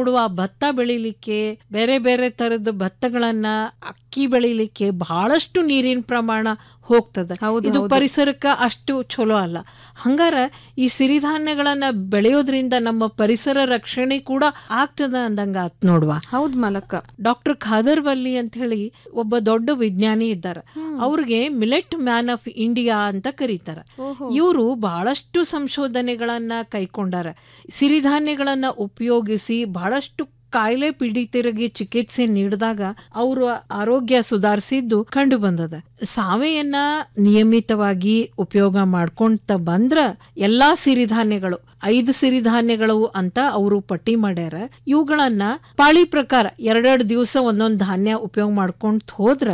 ನೋಡುವ ಭತ್ತ ಬೆಳಿಲಿಕ್ಕೆ ಬೇರೆ ಬೇರೆ ತರದ ಭತ್ತಗಳನ್ನ ಅಕ್ಕಿ ಬೆಳಿಲಿಕ್ಕೆ ಬಹಳಷ್ಟು ನೀರಿನ ಪ್ರಮಾಣ ಹೋಗ್ತದ ಹೌದು, ಇದು ಹೌದು. ಪರಿಸರಕ್ಕ ಅಷ್ಟು ಚಲೋ ಅಲ್ಲ ಹಂಗಾರ ಈ ಸಿರಿಧಾನ್ಯಗಳನ್ನ ಬೆಳೆಯೋದ್ರಿಂದ ನಮ್ಮ ಪರಿಸರ ರಕ್ಷಣೆ ಕೂಡ ಆಗ್ತದ ಅಂದಂಗ ಆತ್ ನೋಡ್ವಾ ಹೌದ್ ಮಲಕ್ಕ ಡಾಕ್ಟರ್ ಖಾದರ್ ವಲ್ಲಿ ಅಂತ ಹೇಳಿ ಒಬ್ಬ ದೊಡ್ಡ ವಿಜ್ಞಾನಿ ಇದ್ದಾರೆ ಅವ್ರಿಗೆ ಮಿಲೆಟ್ ಮ್ಯಾನ್ ಆಫ್ ಇಂಡಿಯಾ ಅಂತ ಕರೀತಾರ ಇವರು ಬಹಳಷ್ಟು ಸಂಶೋಧನೆಗಳನ್ನ ಕೈಕೊಂಡಾರ ಸಿರಿಧಾನ್ಯಗಳನ್ನ ಉಪಯೋಗಿಸಿ ಬಹಳಷ್ಟು ಕಾಯಿಲೆ ಪೀಡಿತರಿಗೆ ಚಿಕಿತ್ಸೆ ನೀಡಿದಾಗ ಅವರು ಆರೋಗ್ಯ ಸುಧಾರಿಸಿದ್ದು ಕಂಡು ಬಂದದ ಸಾವೆಯನ್ನ ನಿಯಮಿತವಾಗಿ ಉಪಯೋಗ ಮಾಡ್ಕೊಂತ ಬಂದ್ರ ಎಲ್ಲಾ ಸಿರಿಧಾನ್ಯಗಳು ಐದು ಸಿರಿಧಾನ್ಯಗಳು ಅಂತ ಅವರು ಪಟ್ಟಿ ಮಾಡ್ಯಾರ ಇವುಗಳನ್ನ ಪಾಳಿ ಪ್ರಕಾರ ಎರಡೆರಡು ದಿವಸ ಒಂದೊಂದು ಧಾನ್ಯ ಉಪಯೋಗ ಮಾಡ್ಕೊಂತ ಹೋದ್ರ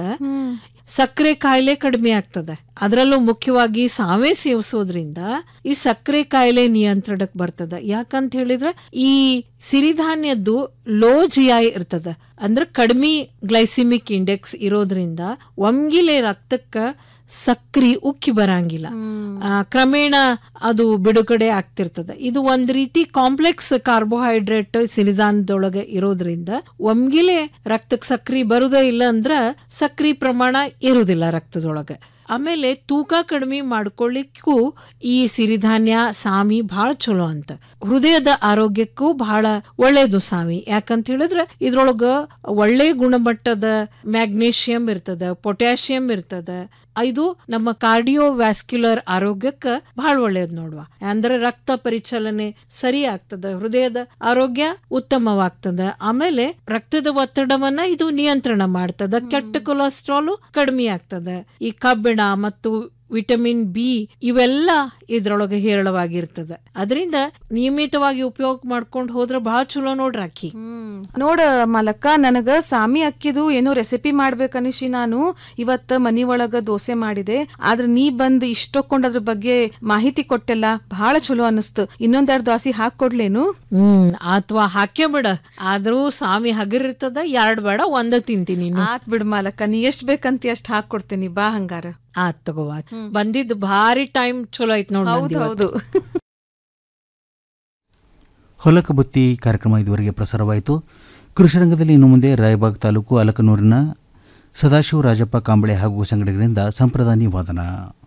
ಸಕ್ಕರೆ ಕಾಯಿಲೆ ಕಡಿಮೆ ಆಗ್ತದೆ ಅದರಲ್ಲೂ ಮುಖ್ಯವಾಗಿ ಸಾವೆ ಸೇವಿಸೋದ್ರಿಂದ ಈ ಸಕ್ಕರೆ ಕಾಯಿಲೆ ನಿಯಂತ್ರಣಕ್ಕೆ ಬರ್ತದೆ ಯಾಕಂತ ಹೇಳಿದ್ರೆ ಈ ಸಿರಿಧಾನ್ಯದ್ದು ಲೋ ಜಿ ಐ ಇರ್ತದ ಅಂದ್ರೆ ಕಡಿಮೆ ಗ್ಲೈಸಿಮಿಕ್ ಇಂಡೆಕ್ಸ್ ಇರೋದ್ರಿಂದ ಒಮ್ಗಿಲೆ ರಕ್ತಕ್ಕ ಸಕ್ರಿ ಉಕ್ಕಿ ಬರಂಗಿಲ್ಲ ಆ, ಕ್ರಮೇಣ ಅದು ಬಿಡುಗಡೆ ಆಗ್ತಿರ್ತದೆ ಇದು ಒಂದ್ ರೀತಿ ಕಾಂಪ್ಲೆಕ್ಸ್ ಕಾರ್ಬೋಹೈಡ್ರೇಟ್ ಸಿರಿಧಾನ್ಯದೊಳಗೆ ಇರೋದ್ರಿಂದ ಒಮ್ಗಿಲೆ ರಕ್ತಕ್ಕೆ ಸಕ್ರಿ ಬರುದೇ ಇಲ್ಲ ಅಂದ್ರ ಸಕ್ರಿ ಪ್ರಮಾಣ ಇರುವುದಿಲ್ಲ ರಕ್ತದೊಳಗೆ ಆಮೇಲೆ ತೂಕ ಕಡಿಮೆ ಮಾಡ್ಕೊಳ್ಳಿಕ್ಕೂ ಈ ಸಿರಿಧಾನ್ಯ ಸಾಮಿ ಬಹಳ ಚಲೋ ಅಂತ ಹೃದಯದ ಆರೋಗ್ಯಕ್ಕೂ ಬಹಳ ಒಳ್ಳೇದು ಸಾಮಿ ಯಾಕಂತ ಹೇಳಿದ್ರೆ ಇದ್ರೊಳಗ ಒಳ್ಳೆ ಗುಣಮಟ್ಟದ ಮ್ಯಾಗ್ನೇಷಿಯಂ ಇರ್ತದ ಪೊಟ್ಯಾಷಿಯಂ ಇರ್ತದ ಇದು ನಮ್ಮ ಕಾರ್ಡಿಯೋ ವ್ಯಾಸ್ಕ್ಯುಲರ್ ಆರೋಗ್ಯಕ್ಕೆ ಬಹಳ ಒಳ್ಳೇದು ನೋಡುವ ಅಂದ್ರೆ ರಕ್ತ ಪರಿಚಲನೆ ಸರಿ ಆಗ್ತದ ಹೃದಯದ ಆರೋಗ್ಯ ಉತ್ತಮವಾಗ್ತದ ಆಮೇಲೆ ರಕ್ತದ ಒತ್ತಡವನ್ನ ಇದು ನಿಯಂತ್ರಣ ಮಾಡ್ತದ ಕೆಟ್ಟ ಕೊಲೆಸ್ಟ್ರಾಲ್ ಕಡಿಮೆ ಆಗ್ತದ ಈ ಕಬ್ಬಿಣ ಮತ್ತು ವಿಟಮಿನ್ ಬಿ ಇವೆಲ್ಲ ಇದ್ರೊಳಗೆ ಹೇರಳವಾಗಿರ್ತದ ಅದರಿಂದ ನಿಯಮಿತವಾಗಿ ಉಪಯೋಗ ಮಾಡ್ಕೊಂಡು ಹೋದ್ರೆ ಬಹಳ ಚಲೋ ನೋಡ್ರಿ ಅಕ್ಕಿ ನೋಡ ಮಲಕ್ಕ ನನಗ ಸಾಮಿ ಅಕ್ಕಿದು ಏನೋ ರೆಸಿಪಿ ಮಾಡ್ಬೇಕನಿಸಿ ನಾನು ಇವತ್ತ ಮನಿ ಒಳಗ ದೋಸೆ ಮಾಡಿದೆ ಆದ್ರೆ ನೀ ಬಂದ್ ಇಷ್ಟೊಕ್ಕೊಂಡ್ ಅದ್ರ ಬಗ್ಗೆ ಮಾಹಿತಿ ಕೊಟ್ಟೆಲ್ಲ ಬಹಳ ಚಲೋ ಅನಿಸ್ತು ಇನ್ನೊಂದೆರಡು ದೋಸೆ ಹಾಕೊಡ್ಲೇನು ಹ್ಮ್ ಅಥವಾ ಹಾಕೇ ಬಿಡ ಆದ್ರೂ ಸ್ವಾಮಿ ಹಗರಿರ್ತದ ಎರಡ್ ಬೇಡ ಒಂದ ತಿಂತೀನಿ ಇನ್ನು. ಆತ್ ಬಿಡ್ ಮಾಲಕ್ಕ ನೀ ಎಷ್ಟ್ ಬೇಕಂತ ಅಷ್ಟ್ ಹಾಕೊಡ್ತೇನಿ ಬಾ ಹಂಗಾರ ಆತ್ ತಗೋವ ಬಂದಿದ್ದು ಭಾರಿ ಟೈಮ್ ಚಲೋ ಐತ್ ನೋಡ್ ಹೌದು ನಂದು ಇವತ್ತು. ಹೌದು ಹೊಲಕ ಬುತ್ತಿ ಕಾರ್ಯಕ್ರಮ ಇದುವರೆಗೆ ಪ್ರಸಾರವಾಯಿತು ಕೃಷಿ ರಂಗದಲ್ಲಿ ಇನ್ನು ಮುಂದೆ ರಾಯಬಾಗ್ ತಾಲೂಕು ಅಲಕನೂರಿನ ಸದಾಶಿವ ರಾಜಪ್ಪ ಕಾಂಬಳೆ ಹಾಗೂ ಸಂಗಡಿಗರಿಂದ ಸಂಪ್ರದಾನಿ ವಾದನ